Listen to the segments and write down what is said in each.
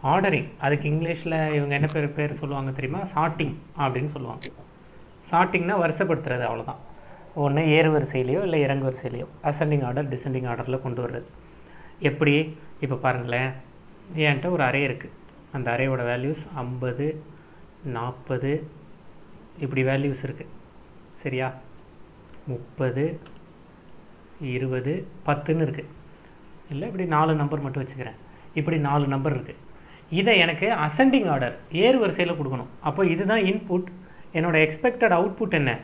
Ordering அதுக்கு இங்கிலீஷில் இவங்க என்ன பேர் பேர் சொல்லுவாங்க தெரியுமா சார்ட்டிங் அப்படின்னு சொல்லுவாங்க சார்ட்டிங்னா வருஷப்படுத்துறது அவ்வளோதான் ஒன்று ஏறு வரிசையிலையோ இல்லை இறங்கு வரிசையிலையோ அசெண்டிங் ஆர்டர் டிசெண்டிங் ஆர்டரில் கொண்டு வர்றது எப்படி இப்போ பாருங்களேன் என்கிட்ட ஒரு அரே இருக்குது அந்த அரேயோட வேல்யூஸ் ஐம்பது நாற்பது இப்படி வேல்யூஸ் இருக்குது சரியா முப்பது இருபது பத்துன்னு இருக்குது இல்லை இப்படி நாலு நம்பர் மட்டும் வச்சுக்கிறேன் இப்படி நாலு நம்பர் இருக்குது இதை எனக்கு அசெண்டிங் ஆர்டர் ஏறு வரிசையில் கொடுக்கணும் அப்போ இதுதான் இன்புட் என்னோட எக்ஸ்பெக்டட் அவுட்புட் என்ன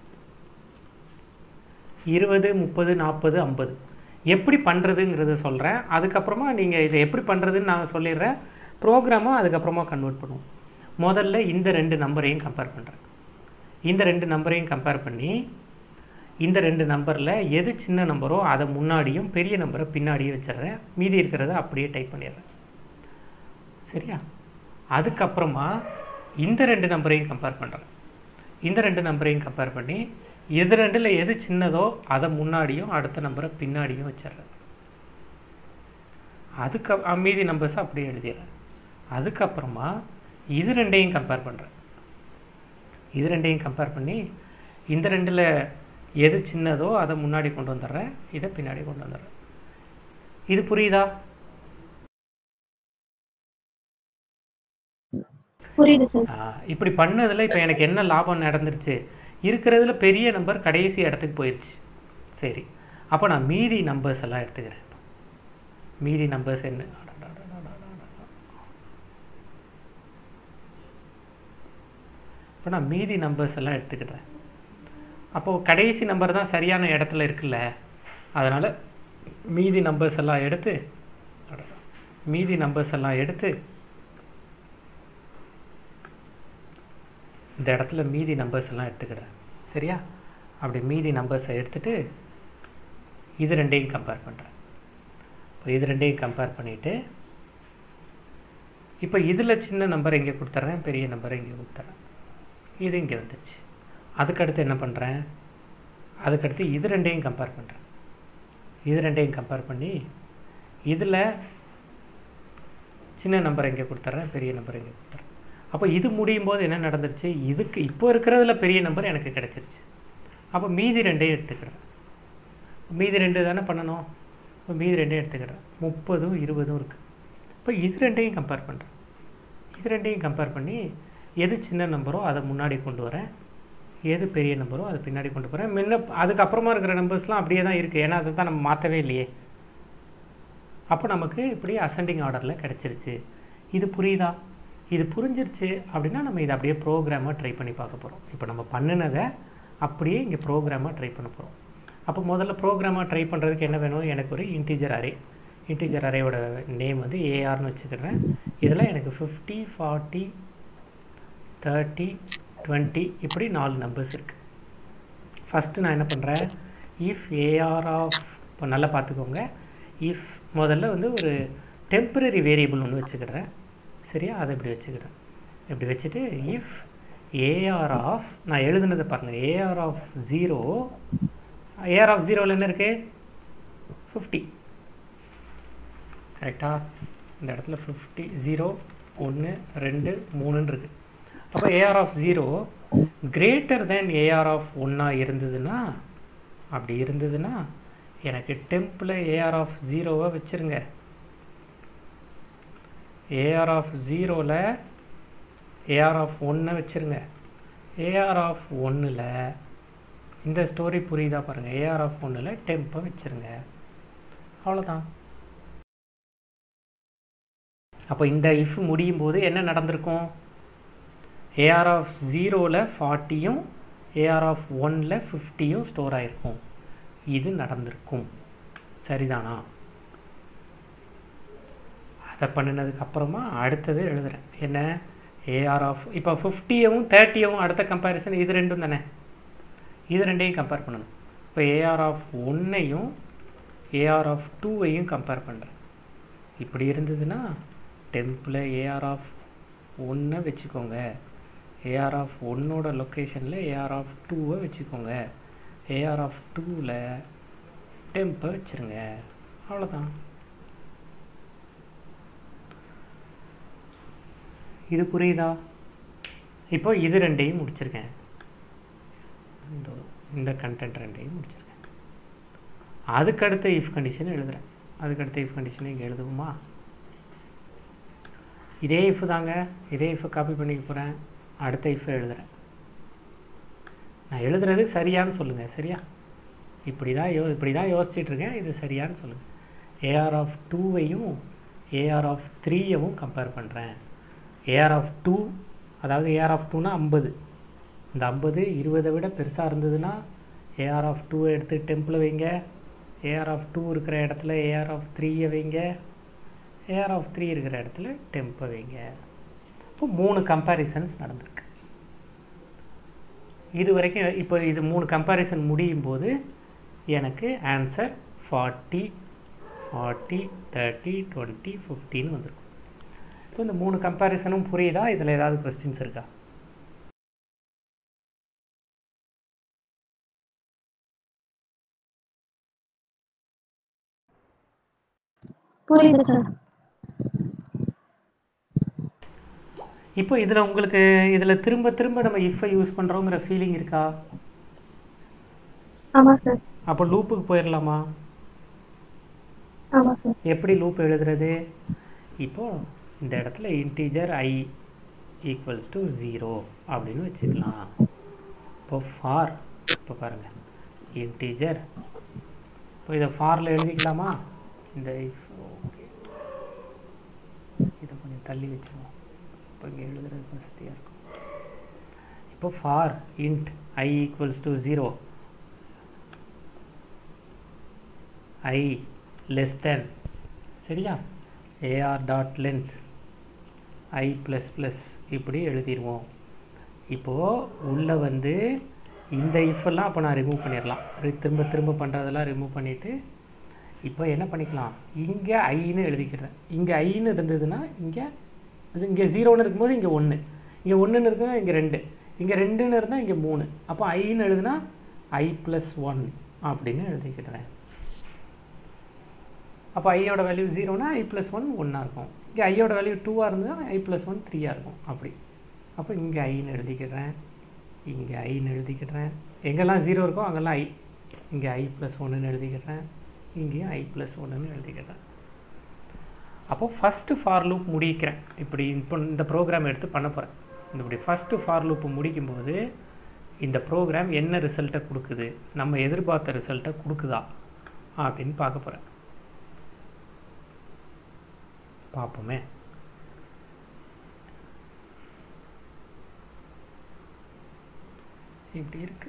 இருபது முப்பது நாற்பது ஐம்பது எப்படி பண்ணுறதுங்கிறத சொல்கிறேன் அதுக்கப்புறமா நீங்கள் இதை எப்படி பண்ணுறதுன்னு நான் சொல்லிடுறேன் ப்ரோக்ராமை அதுக்கப்புறமா கன்வெர்ட் பண்ணுவோம் முதல்ல இந்த ரெண்டு நம்பரையும் கம்பேர் பண்ணுறேன் இந்த ரெண்டு நம்பரையும் கம்பேர் பண்ணி இந்த ரெண்டு நம்பரில் எது சின்ன நம்பரோ அதை முன்னாடியும் பெரிய நம்பரை பின்னாடியும் வச்சிடுறேன் மீதி இருக்கிறத அப்படியே டைப் பண்ணிடுறேன் சரியா அதுக்கப்புறமா இந்த ரெண்டு நம்பரையும் கம்பேர் பண்ணுறேன் இந்த ரெண்டு நம்பரையும் கம்பேர் பண்ணி எது ரெண்டில் எது சின்னதோ அதை முன்னாடியும் அடுத்த நம்பரை பின்னாடியும் வச்சிடுறேன் அதுக்கு அ- மீதி நம்பர்ஸை அப்படியே எழுதிடுறேன் அதுக்கப்புறமா இது ரெண்டையும் கம்பேர் பண்ணுறேன் இது ரெண்டையும் கம்பேர் பண்ணி இந்த ரெண்டில் எது சின்னதோ அதை முன்னாடி கொண்டு வந்துடுறேன் இதை பின்னாடி கொண்டு வந்துடுறேன் இது புரியுதா புரியுது சார் ஆ, இப்படி பண்ணதில் இப்போ எனக்கு என்ன லாபம் நடந்துருச்சு இருக்கிறதுல பெரிய நம்பர் கடைசி இடத்துக்கு போயிடுச்சு சரி அப்போ நான் மீதி நம்பர்ஸ் எல்லாம் எடுத்துக்கிறேன் மீதி நம்பர்ஸ் என்ன இப்போ நான் மீதி நம்பர்ஸ் எல்லாம் எடுத்துக்கிட்டேன் அப்போது கடைசி நம்பர் தான் சரியான இடத்துல இருக்குல்ல அதனால் மீதி நம்பர்ஸ் எல்லாம் எடுத்து அடடா. மீதி நம்பர்ஸ் எல்லாம் எடுத்து இந்த இடத்துல மீதி நம்பர்ஸ் எல்லாம் எடுத்துக்கிறேன் சரியா அப்படி மீதி நம்பர்ஸை எடுத்துட்டு இது ரெண்டையும் கம்பேர் பண்ணுறேன் இப்போ இது ரெண்டையும் கம்பேர் பண்ணிவிட்டு இப்போ இதில் சின்ன நம்பர் இங்கே கொடுத்துட்றேன் பெரிய நம்பர் இங்கே கொடுத்துட்றேன் இது இங்கே வந்துருச்சு அதுக்கடுத்து என்ன பண்ணுறேன் அதுக்கடுத்து இது ரெண்டையும் கம்பேர் பண்ணுறேன் இது ரெண்டையும் கம்பேர் பண்ணி இதில் சின்ன நம்பர் இங்கே கொடுத்துட்றேன் பெரிய நம்பர் இங்கே கொடுத்துட்றேன் அப்போ இது முடியும் போது என்ன நடந்துருச்சு இதுக்கு இப்போ இருக்கிறதுல பெரிய நம்பர் எனக்கு கிடைச்சிருச்சு அப்போ மீதி ரெண்டையும் எடுத்துக்கிறேன் மீதி ரெண்டு தானே பண்ணணும் இப்போ மீதி ரெண்டையும் எடுத்துக்கிறேன் முப்பதும் இருபதும் இருக்குது இப்போ இது ரெண்டையும் கம்பேர் பண்ணுறேன் இது ரெண்டையும் கம்பேர் பண்ணி எது சின்ன நம்பரோ அதை முன்னாடி கொண்டு வரேன் எது பெரிய நம்பரோ அதை பின்னாடி கொண்டு போகிறேன் முன்ன அதுக்கப்புறமா இருக்கிற நம்பர்ஸ்லாம் அப்படியே தான் இருக்குது ஏன்னா அதை தான் நம்ம மாற்றவே இல்லையே அப்போ நமக்கு இப்படி அசெண்டிங் ஆர்டரில் கிடச்சிருச்சு இது புரியுதா இது புரிஞ்சிருச்சு அப்படின்னா நம்ம இதை அப்படியே ப்ரோக்ராமாக ட்ரை பண்ணி பார்க்க போகிறோம் இப்போ நம்ம பண்ணினதை அப்படியே இங்கே ப்ரோக்ராமாக ட்ரை பண்ண போகிறோம் அப்போ முதல்ல ப்ரோக்ராமாக ட்ரை பண்ணுறதுக்கு என்ன வேணும் எனக்கு ஒரு இன்டீஜர் அரே இன்டீஜர் அரேயோட நேம் வந்து ஏஆர்னு வச்சுக்கிறேன் இதில் எனக்கு ஃபிஃப்டி ஃபார்ட்டி தேர்ட்டி டுவெண்ட்டி இப்படி நாலு நம்பர்ஸ் இருக்குது ஃபஸ்ட்டு நான் என்ன பண்ணுறேன் இஃப் ஏஆர் ஆஃப் இப்போ நல்லா பார்த்துக்கோங்க இஃப் முதல்ல வந்து ஒரு டெம்பரரி வேரியபிள் ஒன்று வச்சுக்கிறேன் சரியா அதை இப்படி வச்சுக்கிறேன் இப்படி வச்சுட்டு இஃப் ஏஆர் ஆஃப் நான் எழுதுனதை பாருங்கள் A R of zero A R of ஜீரோவில் என்ன இருக்கு ஃபிஃப்டி கரெக்டா இந்த இடத்துல ஃபிஃப்டி ஜீரோ ஒன்று ரெண்டு மூணுன்னு இருக்கு அப்போ A R of zero greater than A R of ஒன்றா இருந்ததுன்னா அப்படி இருந்ததுன்னா எனக்கு டெம்பில் ஏஆர் ஆஃப் ஜீரோவை வச்சுருங்க ஏஆர் ஆஃப் ஜீரோவில் ஏஆர் ஆஃப் ஒன்றை வச்சுருங்க ஏஆர் ஆஃப் ஒன்றில் இந்த ஸ்டோரி புரியுதா பாருங்கள் ஏஆர் ஆஃப் ஒன்றில் டெம்பை வச்சுருங்க அவ்வளோதான் அப்போ இந்த இஃப் முடியும் போது என்ன நடந்திருக்கும் ஏஆர் ஆஃப் ஜீரோவில் ஃபார்ட்டியும் ஏஆர் ஆஃப் ஒனில் ஃபிஃப்டியும் ஸ்டோர் ஆகிருக்கும் இது நடந்திருக்கும் சரிதானா அதை பண்ணினதுக்கு அப்புறமா அடுத்தது எழுதுறேன் என்ன ஏஆர் ஆஃப் இப்போ ஃபிஃப்டியவும் தேர்ட்டியவும் அடுத்த கம்பேரிசன் இது ரெண்டும் தானே இது ரெண்டையும் கம்பேர் பண்ணணும் இப்போ ஏஆர் ஆஃப் ஒன்னையும் ஏஆர் ஆஃப் டூவையும் கம்பேர் பண்ணுறேன் இப்படி இருந்ததுன்னா டெம்பில் ஏஆர் ஆஃப் ஒன்றை வச்சுக்கோங்க ஏஆர் ஆஃப் ஒன்னோட லொக்கேஷனில் ஏஆர் ஆஃப் டூவை வச்சுக்கோங்க ஏஆர் ஆஃப் டூவில் டெம்பை வச்சுருங்க அவ்வளோதான் இது புரியுதா இப்போ இது ரெண்டையும் முடிச்சிருக்கேன் இந்த இந்த கண்டென்ட் ரெண்டையும் முடிச்சிருக்கேன் அதுக்கடுத்த இஃப் கண்டிஷன் எழுதுறேன் அதுக்கடுத்த இஃப் கண்டிஷனை இங்கே எழுதுவோமா இதே இஃப் தாங்க இதே இஃப் காப்பி பண்ணிக்க போகிறேன் அடுத்த இஃப் எழுதுறேன் நான் எழுதுறது சரியான்னு சொல்லுங்கள் சரியா இப்படி தான் யோ இப்படி தான் யோசிச்சுட்டு இருக்கேன் இது சரியான்னு சொல்லுங்கள் ஏஆர் ஆஃப் டூவையும் ஏஆர் ஆஃப் த்ரீயவும் கம்பேர் பண்ணுறேன் ஏஆர் ஆஃப் டூ அதாவது ஏஆர் ஆஃப் டூனா ஐம்பது இந்த ஐம்பது இருபதை விட பெருசாக இருந்ததுன்னா ஏஆர் ஆஃப் டூவை எடுத்து டெம்பிள் வைங்க ஏஆர் ஆஃப் டூ இருக்கிற இடத்துல ஏஆர் ஆஃப் த்ரீயை வைங்க ஏஆர் ஆஃப் த்ரீ இருக்கிற இடத்துல டெம்பை வைங்க இப்போ மூணு கம்பேரிசன்ஸ் நடந்திருக்கு இது வரைக்கும் இப்போ இது மூணு கம்பேரிசன் முடியும் போது எனக்கு answer forty forty thirty twenty ஃபிஃப்டின்னு வந்திருக்கும் இப்போ இந்த மூணு கம்பேரிசனும் புரியுதா இதில் ஏதாவது கொஸ்டின்ஸ் இருக்கா புரியுது சார் இப்போ இதில் உங்களுக்கு இதில் திரும்ப திரும்ப நம்ம இஃப்பை யூஸ் பண்ணுறோங்கிற ஃபீலிங் இருக்கா ஆமா சார் அப்போ லூப்புக்கு போயிடலாமா ஆமா சார் எப்படி லூப் எழுதுறது இப்போ இந்த இடத்துல integer i equals to zero அப்படின்னு வச்சுக்கலாம் இப்போ ஃபார் இப்போ பாருங்கள் இன்டீஜர் இப்போ இதை ஃபாரில் எழுதிக்கலாமா இந்த if ஓகே இதை கொஞ்சம் தள்ளி வச்சுருவோம் இப்போ இங்கே எழுதுறது வசதியாக இருக்கும் இப்போ for int i equals to zero i less than சரியா A R dot length i plus plus இப்படி எழுதிடுவோம் இப்போது உள்ளே வந்து இந்த இஃபெல்லாம் அப்போ நான் ரிமூவ் பண்ணிடலாம் ரி- திரும்ப திரும்ப பண்ணுறதெல்லாம் ரிமூவ் பண்ணிவிட்டு இப்போ என்ன பண்ணிக்கலாம் இங்கே ஐன்னு எழுதிக்கிறேன் இங்கே ஐன்னு இருந்ததுன்னா இங்கே அது இங்கே ஜீரோன்னு இருக்கும்போது இங்கே ஒன்று இங்கே ஒன்றுன்னு இருக்குன்னா இங்கே ரெண்டு இங்கே ரெண்டுன்னு இருந்தால் இங்கே மூணு அப்போ ஐன்னு எழுதுனா ஐ ப்ளஸ் ஒன் அப்படின்னு எழுதிக்கிறேன் அப்போ ஐயோட வேல்யூ ஜீரோனா ஐ ப்ளஸ் ஒன் ஒன்றா இருக்கும் இங்கே ஐயோட வேல்யூ டூவாக இருந்ததுன்னா ஐ ப்ளஸ் ஒன் த்ரீயாக இருக்கும் அப்படி அப்போ இங்கே ஐன்னு எழுதிக்கிறேன் இங்கே ஐன்னு எழுதிக்கிறேன் எங்கெல்லாம் ஜீரோ இருக்கோ அங்கெல்லாம் ஐ இங்கே ஐ ப்ளஸ் ஒன்றுன்னு எழுதிக்கிறேன் இங்கேயும் ஐ ப்ளஸ் ஒன்றுன்னு எழுதிக்கிறேன் அப்போ ஃபஸ்ட்டு ஃபார் லூப் முடிக்கிறேன் இப்படி இப்போ இந்த ப்ரோக்ராம் எடுத்து பண்ண போகிறேன் இந்த இப்படி ஃபஸ்ட்டு ஃபார் லூப் முடிக்கும்போது இந்த ப்ரோக்ராம் என்ன ரிசல்ட்டை கொடுக்குது நம்ம எதிர்பார்த்த ரிசல்ட்டை கொடுக்குதா அப்படின்னு பார்க்க போகிறேன் பார்ப்போமே இப்படி இருக்கு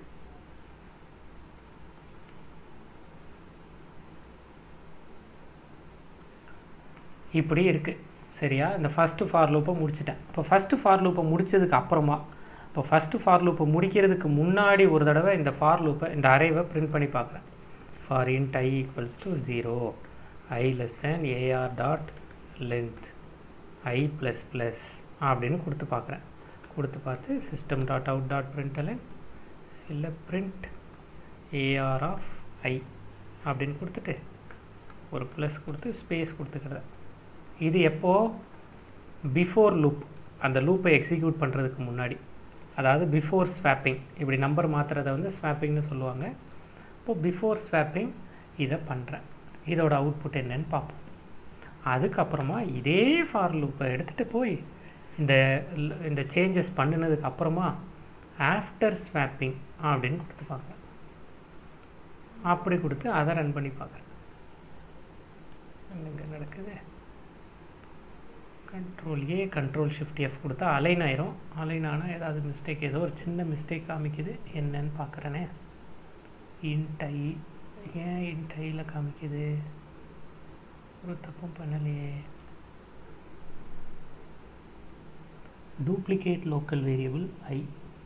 இப்படி இருக்கு சரியா இந்த ஃபஸ்ட்டு ஃபார் லூப்பை முடிச்சிட்டேன் இப்போ ஃபஸ்ட்டு ஃபார் லூப்பை முடிச்சதுக்கு அப்புறமா இப்போ ஃபஸ்ட்டு ஃபார் லூப்பை முடிக்கிறதுக்கு முன்னாடி ஒரு தடவை இந்த ஃபார் லூப்பை இந்த அரேவை பிரிண்ட் பண்ணி பார்க்குறேன் for int i equals to zero i less than A R dot length i plus plus அப்படின்னு கொடுத்து பார்க்குறேன் கொடுத்து பார்த்து system dot out dot println இல்லை பிரிண்ட் ஏஆர் ஆஃப் ஐ அப்படின்னு கொடுத்துட்டு ஒரு ப்ளஸ் கொடுத்து ஸ்பேஸ் கொடுத்துக்கிறேன் இது எப்போ பிஃபோர் லூப் அந்த லூப்பை எக்ஸிக்யூட் பண்ணுறதுக்கு முன்னாடி அதாவது பிஃபோர் ஸ்வாப்பிங் இப்படி நம்பர் மாற்றுறதை வந்து ஸ்வாப்பிங்னு சொல்லுவாங்க இப்போ பிஃபோர் ஸ்வாப்பிங் இதை பண்ணுறேன் இதோட அவுட்புட் என்னன்னு பார்ப்போம் அதுக்கப்புறமா இதே ஃபார் லூப்பை எடுத்துகிட்டு போய் இந்த ல- இந்த சேஞ்சஸ் பண்ணினதுக்கு அப்புறமா ஆஃப்டர் ஸ்வாப்பிங் அப்படின்னு கொடுத்து பார்க்குறேன் அப்படி கொடுத்து அதை ரன் பண்ணி பார்க்குறேன் என்னங்க நடக்குது control A control shift F கொடுத்தா அலைன் ஆயிரும் அலைன் ஆனால் ஏதாவது மிஸ்டேக் ஏதோ ஒரு சின்ன மிஸ்டேக் காமிக்குது என்னன்னு பார்க்குறேனே இன்டை ஏன் இன்டையில் காமிக்குது ஒரு தப்பும் பண்ணலையே டூப்ளிகேட் லோக்கல் வேரியபிள் ஐ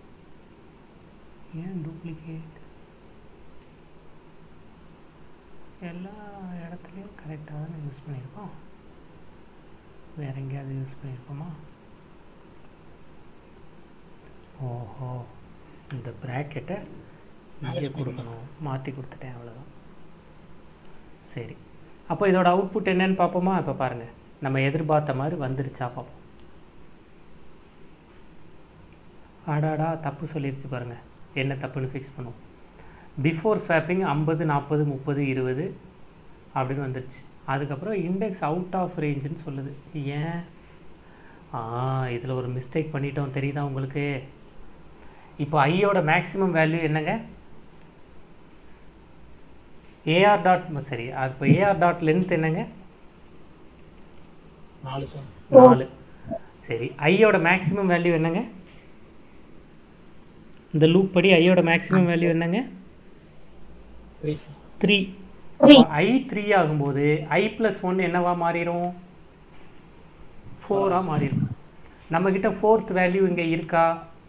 ஏன் டூப்ளிகேட் எல்லா இடத்துலையும் கரெக்டாக தான் யூஸ் பண்ணியிருக்கோம் வேற எங்கேயாவது யூஸ் பண்ணியிருக்கோமா ஓஹோ இந்த ப்ராக்கெட்டை இங்கே கொடுக்கணும் மாற்றி கொடுத்துட்டேன் அவ்வளோதான் சரி அப்போ இதோட அவுட்புட் என்னன்னு பார்ப்போமா இப்போ பாருங்கள் நம்ம எதிர்பார்த்த மாதிரி வந்துருச்சா பார்ப்போம் அடாடா தப்பு சொல்லிருச்சு பாருங்க என்ன தப்புன்னு ஃபிக்ஸ் பண்ணுவோம் பிஃபோர் ஸ்வாப்பிங் ஐம்பது நாற்பது முப்பது இருபது அப்படின்னு வந்துருச்சு அதுக்கப்புறம் இண்டெக்ஸ் அவுட் ஆஃப் ரேஞ்சுன்னு சொல்லுது ஏன் ஆ இதில் ஒரு மிஸ்டேக் பண்ணிட்டோம் தெரியுதா உங்களுக்கு இப்போ ஐயோட மேக்ஸிமம் வேல்யூ என்னங்க ஏஆர் டாட் சரி அது இப்போ ஏஆர் டாட் லென்த் என்னங்க நாலு சார் நாலு சரி ஐயோட மேக்ஸிமம் வேல்யூ என்னங்க இந்த லூப் படி ஐயோட மேக்ஸிமம் வேல்யூ என்னங்க three sir three Three. I three ஆகும்போது ஐ ப்ளஸ் ஒன் என்னவா மாறிடும் ஃபோராக மாறிடும் நம்மக்கிட்ட ஃபோர்த் வேல்யூ இங்கே இருக்கா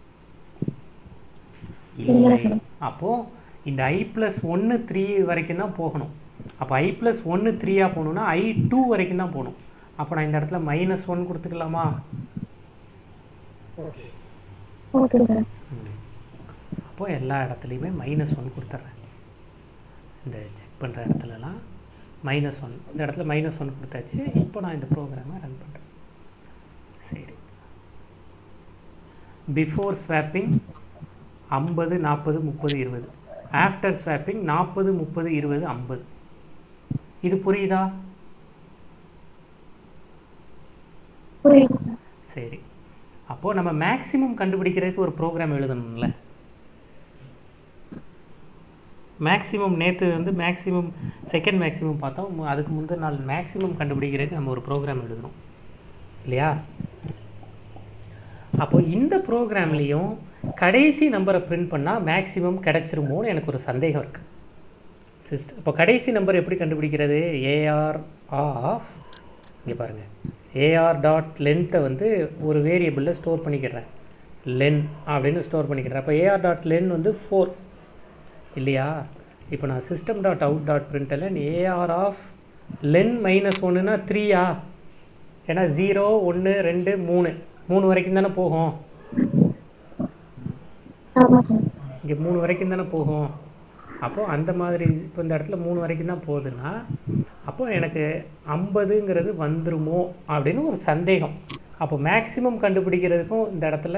இல்ல இல்லை sir. அப்போது இந்த ஐ ப்ளஸ் ஒன்று த்ரீ வரைக்கும் தான் போகணும் அப்போ ஐ ப்ளஸ் ஒன்று த்ரீயாக போகணுன்னா ஐ டூ வரைக்கும் தான் போகணும் அப்போ நான் இந்த இடத்துல மைனஸ் ஒன் கொடுத்துக்கலாமா ஓகே ஓகே சார் அப்போ எல்லா இடத்துலையுமே மைனஸ் ஒன் கொடுத்துட்றேன் இந்த செக் பண்ணுற இடத்துலலாம் மைனஸ் ஒன் இந்த இடத்துல மைனஸ் ஒன் கொடுத்தாச்சு இப்போ நான் இந்த ப்ரோக்ராமை ரன் பண்ணுறேன் சரி பிஃபோர் ஸ்வாப்பிங் ஐம்பது நாற்பது முப்பது இருபது ஆஃப்டர் ஸ்வாப்பிங் நாற்பது முப்பது இருபது ஐம்பது இது புரியுதா புரியுது சார் சரி அப்போது நம்ம மேக்ஸிமம் கண்டுபிடிக்கிறதுக்கு ஒரு ப்ரோக்ராம் எழுதணும்ல மேக்ஸிமம் நேற்று வந்து மேக்ஸிமம் செகண்ட் மேக்ஸிமம் பார்த்தோம் மு- அதுக்கு முந்தின நாள் மேக்ஸிமம் கண்டுபிடிக்கிறதுக்கு நம்ம ஒரு ப்ரோக்ராம் எழுதணும் இல்லையா அப்போ இந்த ப்ரோக்ராம்லேயும் கடைசி நம்பரை பிரிண்ட் பண்ணால் மேக்ஸிமம் கிடைச்சிருமோன்னு எனக்கு ஒரு சந்தேகம் இருக்குது சிஸ்டம் இப்போ கடைசி நம்பர் எப்படி கண்டுபிடிக்கிறது ஏஆர் ஆஃப் இங்கே பாருங்கள் ஏஆர் டாட் லென்த்தை வந்து ஒரு வேரியபிளில் ஸ்டோர் பண்ணிக்கிறேன் லென் அப்படின்னு ஸ்டோர் பண்ணிக்கிறேன் அப்போ ஏஆர் டாட் லென் வந்து ஃபோர் இல்லையா இப்போ நான் system dot out dot println A R of len minus ஒன்றுனா த்ரீயா ஏன்னா ஜீரோ ஒன்று ரெண்டு மூணு மூணு வரைக்கும் தானே போகும் ஆமா சார் இங்கே மூணு வரைக்கும் தானே போகும் அப்போ அந்த மாதிரி இப்போ இந்த இடத்துல மூணு வரைக்கும் தான் போகுதுன்னா அப்போ எனக்கு ஐம்பதுங்கிறது வந்துருமோ அப்படின்னு ஒரு சந்தேகம் அப்போ மேக்ஸிமம் கண்டுபிடிக்கிறதுக்கும் இந்த இடத்துல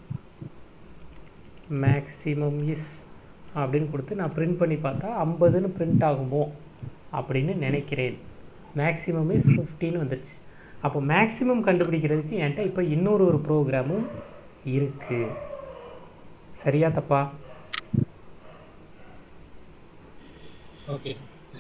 மேக்ஸிமம் இஸ் அப்படின்னு கொடுத்து நான் பிரிண்ட் பண்ணி பார்த்தா ஐம்பதுன்னு பிரிண்ட் ஆகுமோ அப்படின்னு நினைக்கிறேன் மேக்ஸிமம் இஸ் ஃபிஃப்டின்னு வந்துருச்சு அப்போ மேக்ஸிமம் கண்டுபிடிக்கிறதுக்கு என்கிட்ட இப்போ இன்னொரு ஒரு ப்ரோக்ராமும் இருக்குது சரியா தப்பா ஓகே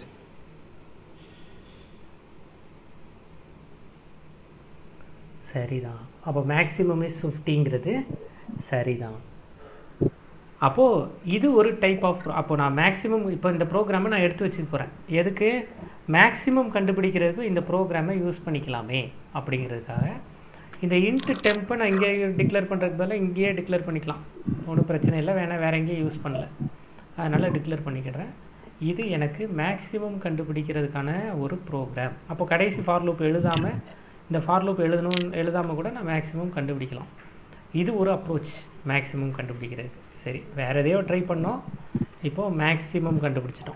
சரிதான் அப்போ மேக்ஸிமம் இஸ் ஃபிஃப்டிங்கிறது சரிதான் அப்போது இது ஒரு டைப் ஆஃப் அப்போ நான் மேக்ஸிமம் இப்போ இந்த ப்ரோக்ராமை நான் எடுத்து வச்சுக்க போகிறேன் எதுக்கு மேக்ஸிமம் கண்டுபிடிக்கிறதுக்கு இந்த ப்ரோக்ராமை யூஸ் பண்ணிக்கலாமே அப்படிங்கிறதுக்காக இந்த இன்ட் டெம்பை நான் இங்கே டிக்ளேர் பண்ணுறதுக்கு பதிலாக இங்கேயே டிக்ளேர் பண்ணிக்கலாம் ஒன்றும் பிரச்சனை இல்லை வேணால் வேறு எங்கேயும் யூஸ் பண்ணல அதனால் டிக்ளேர் பண்ணிக்கிறேன் இது எனக்கு மேக்ஸிமம் கண்டுபிடிக்கிறதுக்கான ஒரு ப்ரோக்ராம் அப்போ கடைசி ஃபார் லூப் எழுதாமல் இந்த ஃபார் லூப் எழுதணும் எழுதாமல் கூட நான் மேக்ஸிமம் கண்டுபிடிக்கலாம் இது ஒரு அப்ரோச் மேக்ஸிமம் கண்டுபிடிக்கிறதுக்கு சரி வேறு எதையோ ட்ரை பண்ணோம் இப்போது மேக்ஸிமம் கண்டுபிடிச்சிட்டோம்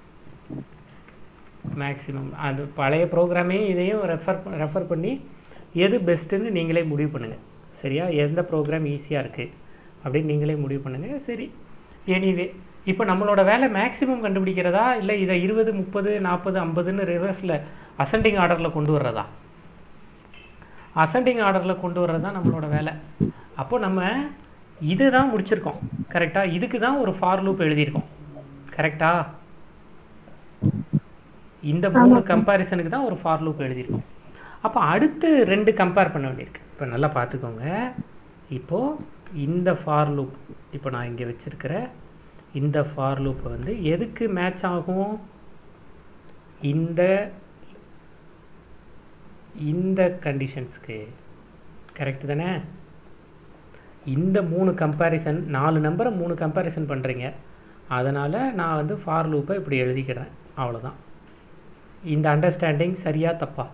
மேக்ஸிமம் அது பழைய ப்ரோக்ராமே இதையும் ரெஃபர் ரெஃபர் பண்ணி எது பெஸ்ட்டுன்னு நீங்களே முடிவு பண்ணுங்கள் சரியா எந்த ப்ரோக்ராம் ஈஸியாக இருக்குது அப்படின்னு நீங்களே முடிவு பண்ணுங்கள் சரி எனிவே இப்போ நம்மளோட வேலை மேக்ஸிமம் கண்டுபிடிக்கிறதா இல்லை இதை இருபது முப்பது நாற்பது ஐம்பதுன்னு ரிவர்ஸில் அசெண்டிங் ஆர்டரில் கொண்டு வர்றதா அசெண்டிங் ஆர்டரில் கொண்டு வர்றது தான் நம்மளோட வேலை அப்போ நம்ம இதை தான் முடிச்சிருக்கோம் கரெக்டாக இதுக்கு தான் ஒரு ஃபார் லூப் எழுதியிருக்கோம் கரெக்டா இந்த மூணு கம்பேரிசனுக்கு தான் ஒரு ஃபார் லூப் எழுதியிருக்கோம் அப்போ அடுத்து ரெண்டு கம்பேர் பண்ண வேண்டியிருக்கு இப்போ நல்லா பார்த்துக்கோங்க இப்போது இந்த ஃபார் லூப் இப்போ நான் இங்கே வச்சிருக்கிற இந்த ஃபார் லூப் வந்து எதுக்கு மேட்ச் ஆகும் இந்த இந்த கண்டிஷன்ஸ்க்கு கரெக்ட் தானே இந்த மூணு கம்பேரிசன் நாலு நம்பரை மூணு கம்பேரிசன் பண்ணுறீங்க அதனால் நான் வந்து ஃபார் லூப்பை இப்படி எழுதிக்கிறேன் அவ்வளோதான் இந்த அண்டர்ஸ்டாண்டிங் சரியா தப்பா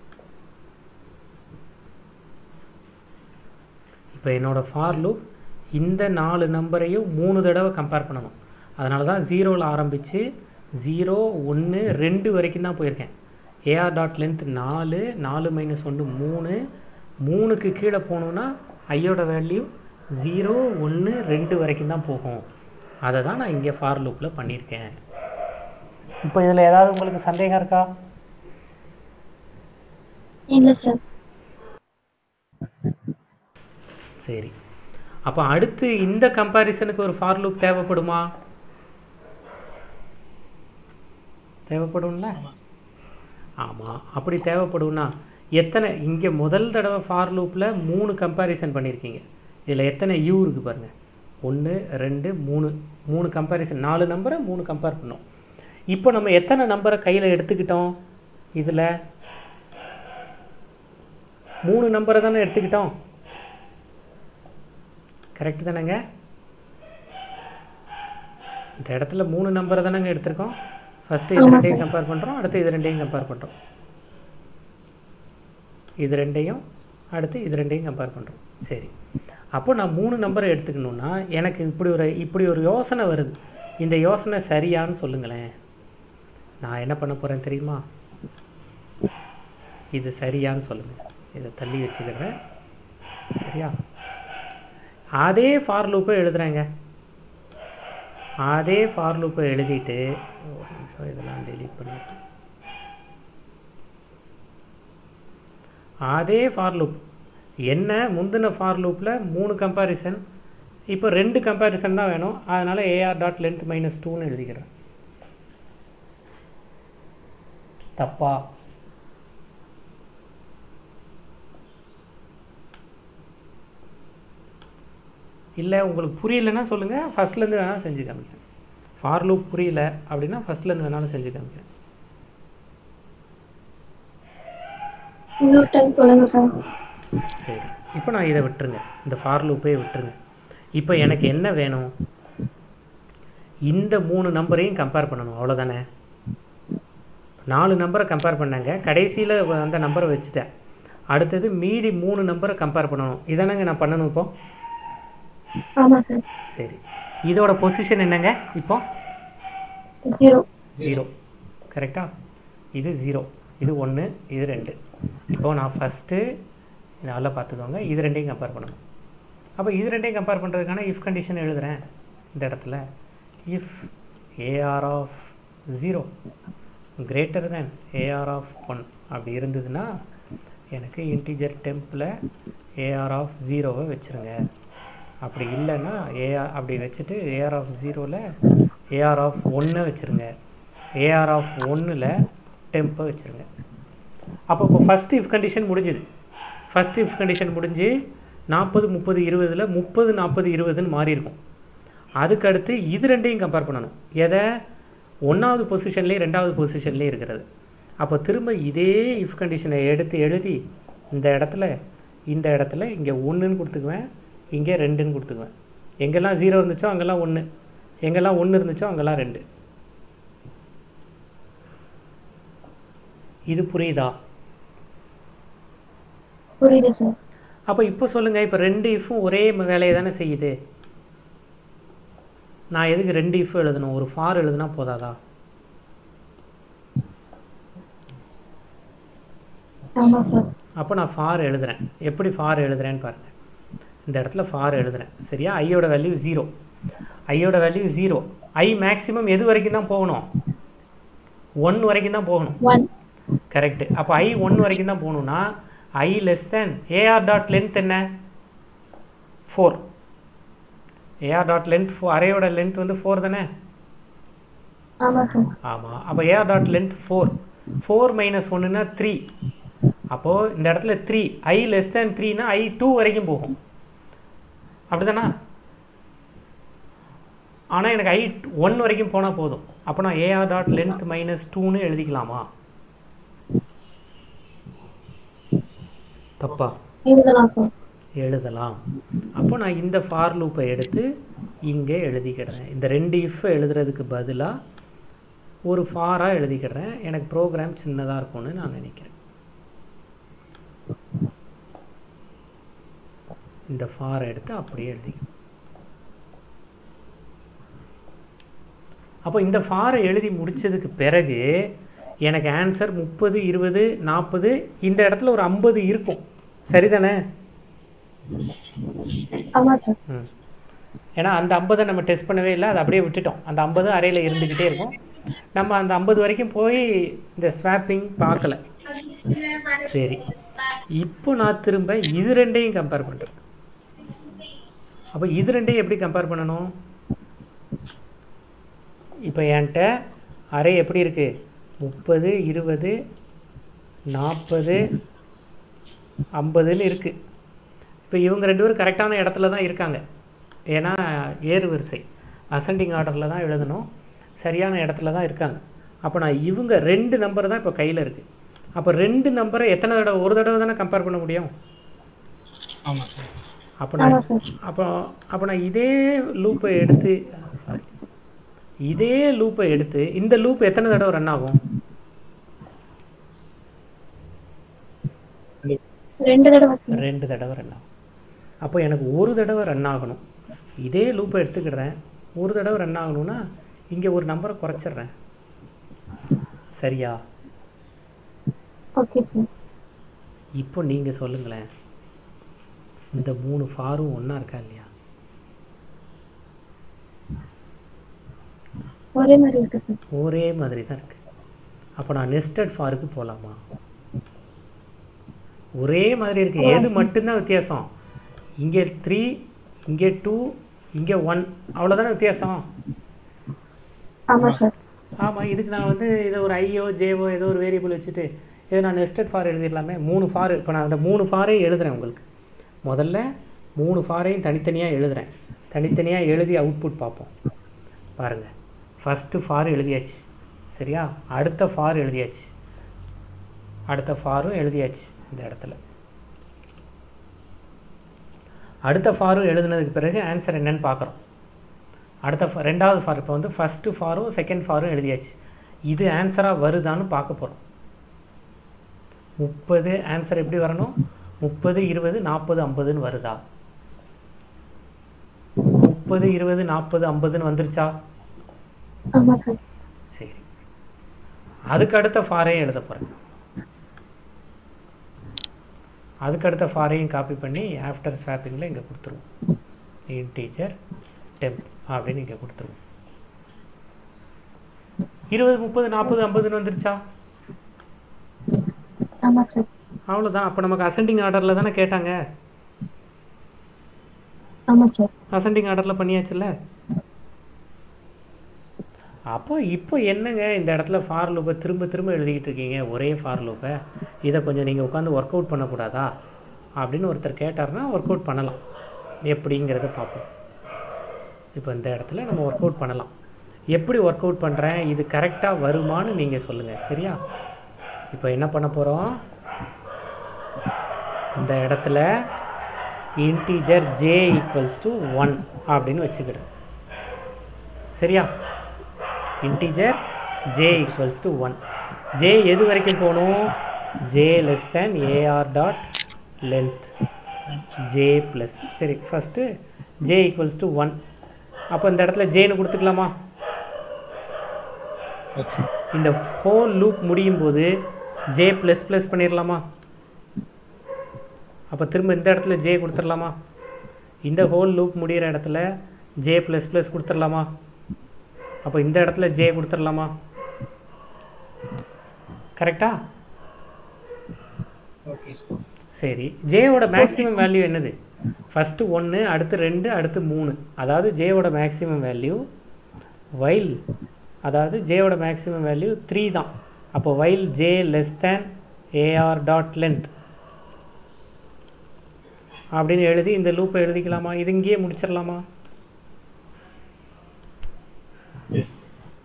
இப்போ என்னோடய ஃபார் லூப் இந்த நாலு நம்பரையும் மூணு தடவை கம்பேர் பண்ணணும் அதனால தான் ஜீரோவில் ஆரம்பித்து ஜீரோ ஒன்று ரெண்டு வரைக்கும் தான் போயிருக்கேன் ஏஆர் டாட் லென்த் நாலு நாலு மைனஸ் ஒன்று மூணு மூணுக்கு கீழே போகணுன்னா ஐயோட வேல்யூ ஜீரோ ஒன்று ரெண்டு வரைக்கும் தான் போகும் அதை தான் நான் இங்கே ஃபார் லூப்பில் பண்ணியிருக்கேன் இப்போ இதில் ஏதாவது உங்களுக்கு சந்தேகம் இருக்கா இல்ல சார் சரி அப்போ அடுத்து இந்த கம்பேரிசனுக்கு ஒரு ஃபார் லூப் தேவைப்படுமா தேவைப்படும்ல ஆமாம் அப்படி தேவைப்படும்னா எத்தனை இங்கே முதல் தடவை ஃபார் லூப்பில் மூணு கம்பேரிசன் பண்ணியிருக்கீங்க இதில் எத்தனை யூ இருக்குது பாருங்கள் ஒன்று ரெண்டு மூணு மூணு கம்பேரிசன் நாலு நம்பரை மூணு கம்பேர் பண்ணோம் இப்போ நம்ம எத்தனை நம்பரை கையில் எடுத்துக்கிட்டோம் இதில் மூணு நம்பரை தானே எடுத்துக்கிட்டோம் கரெக்ட் தானேங்க இந்த இடத்துல மூணு நம்பரை தானேங்க எடுத்திருக்கோம் ஃபஸ்ட்டு இது ஆமா ரெண்டையும் சார். கம்பேர் பண்ணுறோம் அடுத்து இது ரெண்டையும் கம்பேர் பண்ணுறோம் இது ரெண்டையும் அடுத்து இது ரெண்டையும் கம்பேர் பண்ணுறோம் சரி அப்போ நான் மூணு நம்பரை எடுத்துக்கணுன்னா எனக்கு இப்படி ஒரு இப்படி ஒரு யோசனை வருது இந்த யோசனை சரியான்னு சொல்லுங்களேன் நான் என்ன பண்ண போகிறேன் தெரியுமா இது சரியான்னு சொல்லுங்கள் இதை தள்ளி வச்சுக்கிறேன் சரியா அதே ஃபார் லூப்பை எழுதுறேங்க அதே ஃபார் லூப்பை எழுதிட்டு ஒரு நிமிஷம் இதெல்லாம் டெலீட் பண்ணிட்டு அதே ஃபார் லூப் என்ன முந்தின ஃபார் லூப்பில் மூணு கம்பேரிசன் இப்போ ரெண்டு கம்பேரிசன் தான் வேணும் அதனால் ஏஆர் டாட் லென்த் மைனஸ் டூன்னு எழுதிக்கிறேன் தப்பா இல்லை உங்களுக்கு புரியலைன்னா சொல்லுங்கள் ஃபஸ்ட்லேருந்து வேணாலும் செஞ்சு காமிக்கிறேன் ஃபார் லூப் புரியல அப்படின்னா ஃபஸ்ட்லேருந்து வேணாலும் செஞ்சு காமிக்கிறேன் இன்னொரு டைம் சொல்லுங்க சார் சரி இப்போ நான் இதை விட்டுருங்க இந்த ஃபார் லூப்பே விட்டுருங்க இப்போ எனக்கு என்ன வேணும் இந்த மூணு நம்பரையும் கம்பேர் பண்ணணும் அவ்வளோதானே நாலு நம்பரை கம்பேர் பண்ணாங்க கடைசியில் அந்த நம்பரை வச்சுட்டேன் அடுத்தது மீதி மூணு நம்பரை கம்பேர் பண்ணணும் இதானங்க நான் பண்ணணும் இப்போ ஆமா சார் சரி இதோட பொசிஷன் என்னங்க இப்போ ஜீரோ ஜீரோ கரெக்டா இது ஜீரோ இது ஒன்று இது ரெண்டு இப்போ நான் ஃபஸ்ட்டு நல்லா பார்த்துக்கோங்க இது ரெண்டையும் கம்பேர் பண்ணணும் அப்போ இது ரெண்டையும் கம்பேர் பண்ணுறதுக்கான இஃப் கண்டிஷன் எழுதுறேன் இந்த இடத்துல if A R of zero greater than A R of one அப்படி இருந்ததுன்னா எனக்கு இன்டிஜர் டெம்பில் ஏஆர் ஆஃப் ஜீரோவை வச்சுருங்க அப்படி இல்லைன்னா ஏஆர் அப்படி வச்சுட்டு ஏஆர் ஆஃப் ஜீரோவில் ஏஆர் ஆஃப் ஒன்றை வச்சுருங்க ஏஆர் ஆஃப் ஒன்றில் டெம்பை வச்சுருங்க அப்போ இப்போ ஃபஸ்ட் இஃப் கண்டிஷன் முடிஞ்சுது ஃபஸ்ட் இஃப் கண்டிஷன் முடிஞ்சு நாற்பது முப்பது இருபதில் முப்பது நாற்பது இருபதுன்னு மாறி இருக்கும் அதுக்கு அடுத்து இது ரெண்டையும் கம்பேர் பண்ணணும் எதை ஒன்றாவது பொசிஷன்லேயும் ரெண்டாவது பொசிஷன்லேயும் இருக்கிறது அப்போ திரும்ப இதே இஃப் கண்டிஷனை எடுத்து எழுதி இந்த இடத்துல இந்த இடத்துல இங்கே ஒன்றுன்னு கொடுத்துக்குவேன் இங்கே ரெண்டுன்னு கொடுத்துக்குவேன் எங்கெல்லாம் ஜீரோ இருந்துச்சோ அங்கெல்லாம் ஒன்று எங்கெல்லாம் ஒன்று இருந்துச்சோ அங்கெல்லாம் ரெண்டு இது புரியுதா புரியுது சார் அப்போ இப்போ சொல்லுங்கள் இப்போ ரெண்டு இஃப்பும் ஒரே ம- வேலையை தானே செய்யுது நான் எதுக்கு ரெண்டு இஃப் எழுதணும் ஒரு ஃபார் எழுதுனா போதாதா ஆமா சார் அப்போ நான் ஃபார் எழுதுறேன் எப்படி ஃபார் எழுதுறேன்னு பாருங்க இந்த இடத்துல ஃபார் எழுதுறேன் சரியா ஐயோட வேல்யூ ஜீரோ ஐயோட வேல்யூ ஜீரோ ஐ மேக்ஸிமம் எது வரைக்கும் தான் போகணும் ஒன் வரைக்கும் தான் போகணும் ஒன் கரெக்ட் அப்போ ஐ ஒன் வரைக்கும் தான் போகணும்னா i less than A R dot length என்ன four A R dot length four அரேயோட லென்த் வந்து ஃபோர் தானே ஆமா சார் ஆமாம் அப்போ A R dot length four four minus ஒன்றுனா த்ரீ அப்போது இந்த இடத்துல த்ரீ ஐ லெஸ் தேன் த்ரீனா ஐ டூ வரைக்கும் போகும் அப்படிதானா ஆனால் எனக்கு ஐ ஒன் வரைக்கும் போனால் போதும் அப்போ நான் ஏஆர் டாட் லென்த் மைனஸ் டூன்னு எழுதிக்கலாமா தப்பா எழுதலாம் சார் எழுதலாம் அப்போ நான் இந்த ஃபார் லூப்பை எடுத்து இங்கே எழுதிக்கிடுறேன் இந்த ரெண்டு இஃப் எழுதுறதுக்கு பதிலாக ஒரு ஃபாராக எழுதிக்கிடுறேன் எனக்கு ப்ரோக்ராம் சின்னதாக இருக்கும்னு நான் நினைக்கிறேன் இந்த ஃபாரை எடுத்து அப்படியே எழுதிக்கிறேன் அப்போ இந்த ஃபாரை எழுதி முடிச்சதுக்கு பிறகு எனக்கு ஆன்சர் முப்பது இருபது நாற்பது இந்த இடத்துல ஒரு ஐம்பது இருக்கும் சரிதானே ஆமா சார் ம் ஏன்னா அந்த ஐம்பதை நம்ம டெஸ்ட் பண்ணவே இல்லை அதை அப்படியே விட்டுட்டோம் அந்த ஐம்பது அறையில் இருந்துக்கிட்டே இருக்கும் நம்ம அந்த ஐம்பது வரைக்கும் போய் இந்த ஸ்வாப்பிங் பார்க்கல சரி இப்போ நான் திரும்ப இது ரெண்டையும் கம்பேர் பண்ணுறேன் அப்போ இது ரெண்டையும் எப்படி கம்பேர் பண்ணணும் இப்போ என்கிட்ட அறை எப்படி இருக்கு முப்பது இருபது நாற்பது ஐம்பதுன்னு இருக்குது இப்போ இவங்க ரெண்டு பேரும் கரெக்டான இடத்துல தான் இருக்காங்க ஏன்னா ஏறு வரிசை அசெண்டிங் ஆர்டரில் தான் எழுதணும் சரியான இடத்துல தான் இருக்காங்க அப்போ நான் இவங்க ரெண்டு நம்பர் தான் இப்போ கையில் இருக்குது அப்போ ரெண்டு நம்பரை எத்தனை தடவை ஒரு தடவை தானே கம்பேர் பண்ண முடியும் ஆமாம் சார் அப்போ நான் ஆமா சார் அப்போ அப்போ நான் இதே லூப்பை எடுத்து சாரி இதே லூப்பை எடுத்து இந்த லூப் எத்தனை தடவை ரன் ஆகும் ரெண்டு தடவை சார் ரெண்டு தடவை ரன் ஆகும் அப்போ எனக்கு ஒரு தடவை ரன் ஆகணும் இதே லூப்பை எடுத்துக்கிடுறேன் ஒரு தடவை ரன் ஆகணும்னா இங்கே ஒரு நம்பரை குறைச்சிடுறேன் சரியா ஓகே சார் இப்போ நீங்கள் சொல்லுங்களேன் இந்த மூணு ஃபாரும் ஒன்றா இருக்கா இல்லையா ஒரே மாதிரி இருக்கு சார் ஒரே மாதிரி தான் இருக்கு அப்போ நான் நெஸ்டட் ஃபாருக்கு போகலாமா ஒரே மாதிரி இருக்கு எது மட்டும்தான் வித்தியாசம் இங்கே த்ரீ இங்கே டூ இங்கே ஒன் அவ்வளோதானே வித்தியாசம் ஆமா சார் ஆமாம் இதுக்கு நான் வந்து இதை ஒரு ஐயோ ஜேவோ ஏதோ ஒரு வேரியபிள் வச்சுட்டு இதை நான் நெஸ்டட் ஃபார் எழுதிடலாமே மூணு ஃபார் இப்போ நான் அந்த மூணு ஃபாரையும் எழுதுறேன் உங்களுக்கு முதல்ல மூணு ஃபாரையும் தனித்தனியாக எழுதுறேன் தனித்தனியாக எழுதி அவுட்புட் பார்ப்போம் பாருங்கள் ஃபஸ்ட்டு ஃபார் எழுதியாச்சு சரியா அடுத்த ஃபார் எழுதியாச்சு அடுத்த ஃபாரும் எழுதியாச்சு இந்த இடத்துல அடுத்த ஃபாரும் எழுதுனதுக்கு பிறகு ஆன்சர் என்னன்னு பார்க்குறோம் அடுத்த fa- ரெண்டாவது ஃபார் இப்போ வந்து ஃபஸ்ட்டு ஃபாரும் செகண்ட் ஃபாரும் எழுதியாச்சு இது ஆன்சராக வருதான்னு பார்க்க போகிறோம் முப்பது ஆன்சர் எப்படி வரணும் முப்பது இருபது நாற்பது ஐம்பதுன்னு வருதா முப்பது இருபது நாற்பது ஐம்பதுன்னு வந்துருச்சா ஆமா சார் சரி அதுக்கு அடுத்த ஃபாரையும் எழுத போகிறேன் அதுக்கு அடுத்த ஃபாரையும் காப்பி பண்ணி ஆஃப்டர் ஸ்வாப்பிங்கில் இங்கே கொடுத்துருவோம் இன்டீஜர் டெம்ப் அப்படின்னு இங்கே கொடுத்துருவோம் இருபது முப்பது நாற்பது ஐம்பதுன்னு வந்துருச்சா ஆமா சார் அவ்வளோதான் அப்போ நமக்கு அசெண்டிங் ஆர்டரில் தானே கேட்டாங்க ஆமா சார் அசெண்டிங் ஆர்டரில் பண்ணியாச்சுல்ல அப்போ இப்போ என்னங்க இந்த இடத்துல ஃபார் லூப்பை திரும்ப திரும்ப எழுதிக்கிட்டு இருக்கீங்க ஒரே ஃபார் லூப்பை இதை கொஞ்சம் நீங்கள் உட்காந்து ஒர்க் அவுட் பண்ணக்கூடாதா அப்படின்னு ஒருத்தர் கேட்டார்னா ஒர்க் அவுட் பண்ணலாம் எப்படிங்கிறத பார்ப்போம் இப்போ இந்த இடத்துல நம்ம ஒர்க் அவுட் பண்ணலாம் எப்படி ஒர்க் அவுட் பண்ணுறேன் இது கரெக்டாக வருமான்னு நீங்கள் சொல்லுங்கள் சரியா இப்போ என்ன பண்ண போகிறோம் இந்த இடத்துல integer j equals to one அப்படின்னு வச்சுக்கிடுறேன் சரியா integer j equals to one j எது வரைக்கும் போகணும் j less than A R dot length j plus சரி first j equals to one அப்போ இந்த இடத்துல ஜேன்னு கொடுத்துக்கலாமா ஓகே இந்த ஹோல் லூப் முடியும் போது ஜே ப்ளஸ் ப்ளஸ் பண்ணிடலாமா அப்போ திரும்ப இந்த இடத்துல ஜே கொடுத்துடலாமா இந்த ஹோல் லூப் முடிகிற இடத்துல ஜே ப்ளஸ் ப்ளஸ் கொடுத்துடலாமா அப்போ இந்த இடத்துல ஜே கொடுத்துடலாமா கரெக்டா ஓகே சார் சரி ஜேவோட மேக்ஸிமம் வேல்யூ என்னது ஃபஸ்ட்டு ஒன்று அடுத்து ரெண்டு அடுத்து மூணு அதாவது ஜேவோட மேக்ஸிமம் வேல்யூ வைல் அதாவது ஜேவோட மேக்ஸிமம் வேல்யூ த்ரீ தான் அப்போ while j less than A R dot length அப்படின்னு எழுதி இந்த லூப்பை எழுதிக்கலாமா இது இங்கேயே முடிச்சிடலாமா எஸ்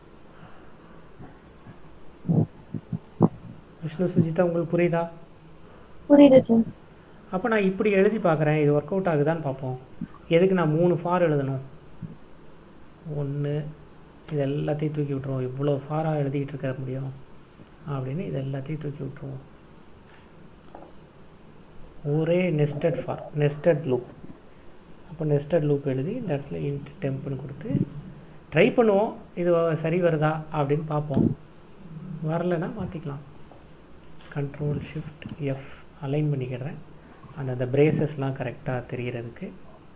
விஷ்ணு சுஜிதா உங்களுக்கு புரியுதா புரியுது சார் அப்போ நான் இப்படி எழுதி பார்க்குறேன் இது ஒர்க் அவுட் ஆகுதான்னு பார்ப்போம் எதுக்கு நான் மூணு ஃபார் எழுதணும் ஒன்று இது எல்லாத்தையும் தூக்கி விட்ருவோம் இவ்வளோ ஃபாராக எழுதிக்கிட்டு இருக்க முடியும் அப்படின்னு இது எல்லாத்தையும் தூக்கி விட்ருவோம் ஒரே நெஸ்டட் ஃபார் நெஸ்டட் லூப் அப்போ நெஸ்டட் லூப் எழுதி இந்த இடத்துல இன்ட் டெம்ப்னு கொடுத்து ட்ரை பண்ணுவோம் இது சரி வருதா அப்படின்னு பார்ப்போம் வரலைன்னா மாற்றிக்கலாம் கண்ட்ரோல் ஷிஃப்ட் எஃப் அலைன் பண்ணிக்கிறேன் அந்த அந்த பிரேசஸ்லாம் கரெக்டாக தெரிகிறதுக்கு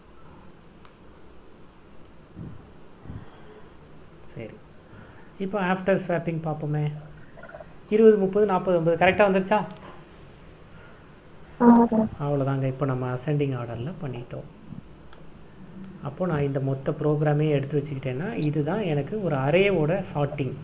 சரி இப்போ ஆஃப்டர் ஸ்வாப்பிங் பார்ப்போமே இருபது முப்பது நாற்பது ஐம்பது கரெக்டாக வந்துருச்சா ஆமாம் சார் அவ்வளோதாங்க இப்போ நம்ம அசெண்டிங் ஆர்டரில் பண்ணிட்டோம் அப்போ நான் இந்த மொத்த ப்ரோக்ராமே எடுத்து வச்சுக்கிட்டேன்னா இதுதான் எனக்கு ஒரு அரேவோட சார்ட்டிங்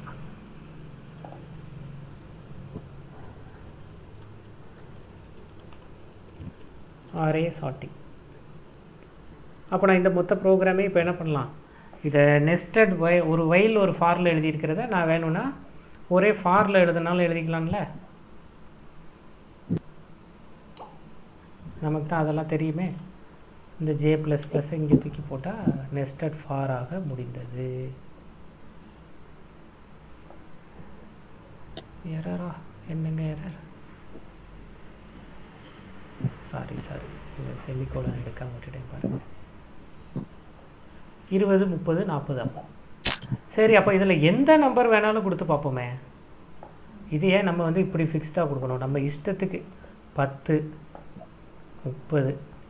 அரே சார்ட்டிங் அப்போ நான் இந்த மொத்த ப்ரோக்ராமே இப்போ என்ன பண்ணலாம் இதை நெஸ்டட் வை ஒரு வயல் ஒரு ஃபாரில் எழுதியிருக்கிறத நான் வேணும்னா ஒரே ஃபாரில் எழுதுனாலும் எழுதிக்கலாம்ல நமக்கு தான் அதெல்லாம் தெரியுமே இந்த ஜே ப்ளஸ் ப்ளஸ் இங்கே தூக்கி போட்டால் நெஸ்டட் ஃபாராக முடிந்தது எரரா என்னங்க எரர் சாரி சாரி இந்த செமிகோலன் எடுக்காம விட்டுட்டேன் பாருங்க இருபது முப்பது நாற்பது அப்போ சரி அப்போ இதில் எந்த நம்பர் வேணாலும் கொடுத்து பார்ப்போமே இது ஏன் நம்ம வந்து இப்படி ஃபிக்ஸ்டாக கொடுக்கணும் நம்ம இஷ்டத்துக்கு பத்து முப்பது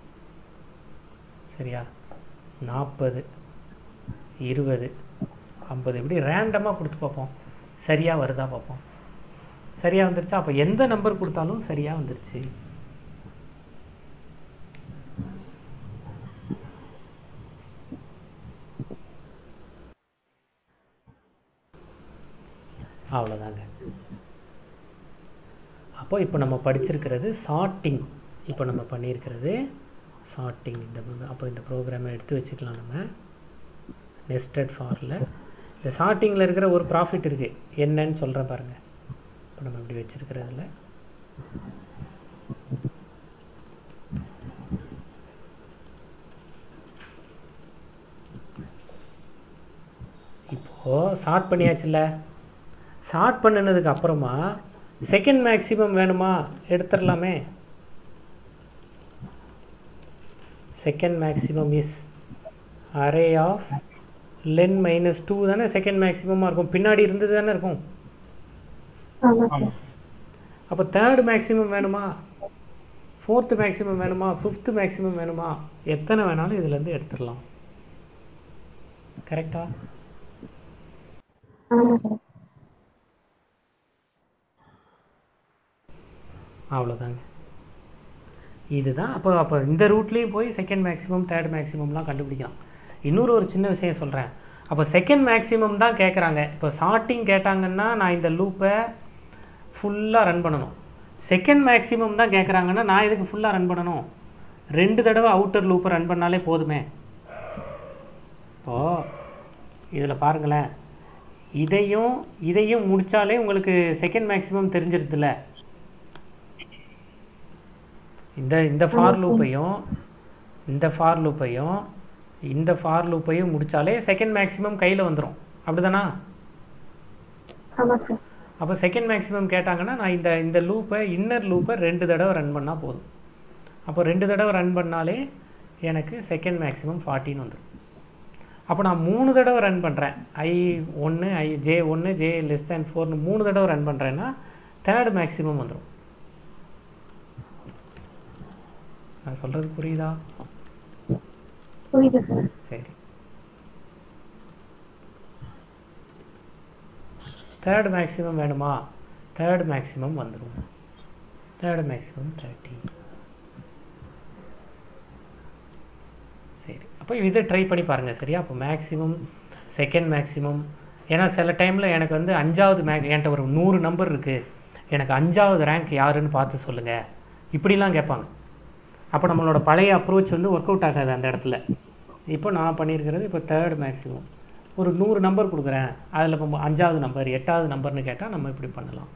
சரியா நாற்பது இருபது ஐம்பது இப்படி ரேண்டமாக கொடுத்து பார்ப்போம் சரியாக வருதா பார்ப்போம் சரியாக வந்துருச்சா அப்போ எந்த நம்பர் கொடுத்தாலும் சரியாக வந்துருச்சு அவ்வளோதாங்க அப்போ இப்போ நம்ம படிச்சிருக்கிறது சார்ட்டிங் இப்போ நம்ம பண்ணியிருக்கிறது சார்ட்டிங் இந்த வந்து அப்போ இந்த ப்ரோக்ராமை எடுத்து வச்சுக்கலாம் நம்ம நெஸ்டட் ஃபாரில் இந்த சார்ட்டிங்கில் இருக்கிற ஒரு ப்ராஃபிட் இருக்குது என்னன்னு சொல்கிறேன் பாருங்கள் இப்போ நம்ம இப்படி வச்சுருக்கிறதுல இப்போது ஷார்ட் பண்ணியாச்சுல்ல ஷார்ட் பண்ணினதுக்கு அப்புறமா செகண்ட் மேக்ஸிமம் வேணுமா எடுத்துடலாமே second maximum is array of len minus two தானே செகண்ட் மேக்ஸிமமாக இருக்கும் பின்னாடி இருந்தது தானே இருக்கும் ஆமாம் சார் ஆமாம் அப்போ தேர்டு மேக்ஸிமம் வேணுமா ஃபோர்த்து மேக்ஸிமம் வேணுமா ஃபிஃப்த்து மேக்ஸிமம் வேணுமா எத்தனை வேணாலும் இதுலேருந்து எடுத்துடலாம் கரெக்டா ஆமாம் சார் அவ்வளோதாங்க இதுதான் அப்போ அப்போ இந்த ரூட்லேயும் போய் செகண்ட் மேக்ஸிமம் தேர்ட் மேக்ஸிமம்லாம் கண்டுபிடிக்கலாம் இன்னொரு ஒரு சின்ன விஷயம் சொல்கிறேன் அப்போ செகண்ட் மேக்ஸிமம் தான் கேட்குறாங்க இப்போ சார்ட்டிங் கேட்டாங்கன்னா நான் இந்த லூப்பை ஃபுல்லாக ரன் பண்ணணும் செகண்ட் மேக்ஸிமம் தான் கேட்குறாங்கன்னா நான் இதுக்கு ஃபுல்லாக ரன் பண்ணணும் ரெண்டு தடவை அவுட்டர் லூப்பை ரன் பண்ணாலே போதுமே இப்போது இதில் பாருங்களேன் இதையும் இதையும் முடித்தாலே உங்களுக்கு செகண்ட் மேக்ஸிமம் தெரிஞ்சிருதுல்ல இந்த இந்த ஃபார் லூப்பையும் இந்த ஃபார் லூப்பையும் இந்த ஃபார் லூப்பையும் முடிச்சாலே செகண்ட் மேக்ஸிமம் கையில் வந்துடும் அப்படிதானா ஆமாம் சார் அப்போ செகண்ட் மேக்ஸிமம் கேட்டாங்கன்னா நான் இந்த இந்த லூப்பை இன்னர் லூப்பை ரெண்டு தடவை ரன் பண்ணால் போதும் அப்போ ரெண்டு தடவை ரன் பண்ணாலே எனக்கு செகண்ட் மேக்ஸிமம் ஃபார்ட்டின்னு வந்துடும் அப்போ நான் மூணு தடவை ரன் பண்ணுறேன் ஐ ஒன்று ஐ ஜே ஒன்று ஜே லெஸ் தேன் ஃபோர்னு மூணு தடவை ரன் பண்ணுறேன்னா தேர்ட் மேக்ஸிமம் வந்துடும் நான் சொல்கிறது புரியுதா புரியுது சார் சரி தேர்ட் மேக்ஸிமம் வேணுமா தேர்ட் மேக்ஸிமம் வந்துடும் தேர்ட் மேக்ஸிமம் தேர்ட்டி சரி அப்போ இதை ட்ரை பண்ணி பாருங்கள் சரியா அப்போ மேக்ஸிமம் செகண்ட் மேக்ஸிமம் ஏன்னா சில டைமில் எனக்கு வந்து அஞ்சாவது மேக் என்கிட்ட ஒரு நூறு நம்பர் இருக்குது எனக்கு அஞ்சாவது ரேங்க் யாருன்னு பார்த்து சொல்லுங்கள் இப்படிலாம் கேட்பாங்க அப்போ நம்மளோட பழைய அப்ரோச் வந்து ஒர்க் அவுட் ஆகாது அந்த இடத்துல இப்போ நான் பண்ணியிருக்கிறது இப்போ தேர்ட் மேக்ஸிமம் ஒரு நூறு நம்பர் கொடுக்குறேன் அதில் இப்போ அஞ்சாவது நம்பர் எட்டாவது நம்பர்னு கேட்டால் நம்ம இப்படி பண்ணலாம்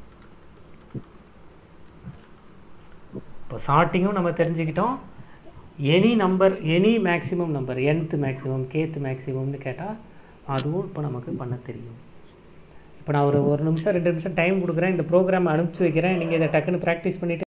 இப்போ சார்ட்டிங்கும் நம்ம தெரிஞ்சுக்கிட்டோம் any number any maximum number nth maximum kth மேக்ஸிமம்னு கேட்டால் அதுவும் இப்போ நமக்கு பண்ண தெரியும் இப்போ நான் ஒரு ஒரு நிமிஷம் ரெண்டு நிமிஷம் டைம் கொடுக்குறேன் இந்த ப்ரோக்ராம் அனுப்பிச்சி வைக்கிறேன் நீங்கள் இதை டக்குன்னு ப்ராக்டிஸ் பண்ணிவிட்டு